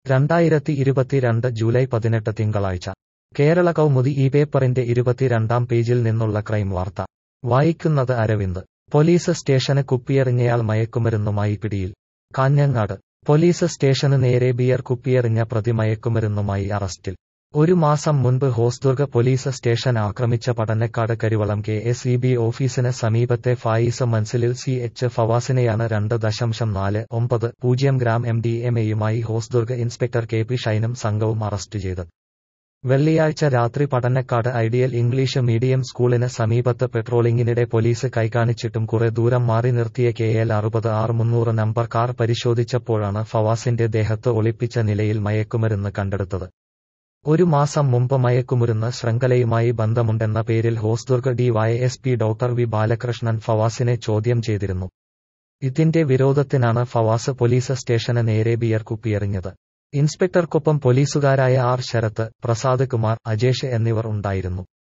രണ്ടായിരത്തി ഇരുപത്തിരണ്ട് ജൂലൈ പതിനെട്ട് തിങ്കളാഴ്ച കേരള കൗമുദി ഈ പേപ്പറിന്റെ ഇരുപത്തിരണ്ടാം പേജിൽ നിന്നുള്ള ക്രൈം വാർത്ത വായിക്കുന്നത് അരവിന്ദ് പോലീസ് സ്റ്റേഷന് കുപ്പിയെറിഞ്ഞയാൾ മയക്കുമരുന്നുമായി പിടിയിൽ കാഞ്ഞങ്ങാട് പോലീസ് സ്റ്റേഷന് നേരെ ബിയർ കുപ്പിയെറിഞ്ഞ പ്രതി മയക്കുമരുന്നുമായി അറസ്റ്റിൽ ഒരു മാസം മുൻപ് ഹോസ്ദുർഗ് പോലീസ് സ്റ്റേഷൻ ആക്രമിച്ച Padannakkad Karivalam K S E B ഓഫീസിന് സമീപത്തെ ഫായിസ് മൻസിലിൽ സി എച്ച് ഫവാസിനെയാണ് രണ്ട് ദശാംശം നാല് ഒമ്പത് പൂജ്യം ഗ്രാം എം ഡി എം എയുമായി ഹോസ്ദുർഗ് ഇൻസ്പെക്ടർ കെ പി ഷൈനും സംഘവും അറസ്റ്റ് ചെയ്തത് വെള്ളിയാഴ്ച രാത്രി പടന്നക്കാട് ഐഡിയൽ ഇംഗ്ലീഷ് മീഡിയം സ്കൂളിന് സമീപത്ത് പെട്രോളിംഗിനിടെ പോലീസ് കൈകാണിച്ചിട്ടും കുറെ ദൂരം മാറി നിർത്തിയ കെ എൽ അറുപത് ആറ് മുന്നൂറ് നമ്പർ കാർ പരിശോധിച്ചപ്പോഴാണ് ഫവാസിന്റെ ദേഹത്ത് ഒളിപ്പിച്ച നിലയിൽ മയക്കുമരുന്ന് കണ്ടെടുത്തത് ഒരു മാസം മുമ്പ് മയക്കുമരുന്ന് ശൃംഖലയുമായി ബന്ധമുണ്ടെന്ന പേരിൽ Hosdurg D Y S P doctor V Balakrishnan ഫവാസിനെ ചോദ്യം ചെയ്തിരുന്നു ഇതിന്റെ വിരോധത്തിനാണ് ഫവാസ് പോലീസ് സ്റ്റേഷന് നേരെ ബിയർ കുപ്പിയെറിഞ്ഞത് ഇൻസ്പെക്ടർക്കൊപ്പം പോലീസുകാരായ ആർ ശരത്ത് പ്രസാദ് കുമാർ അജേഷ് എന്നിവർ ഉണ്ടായിരുന്നു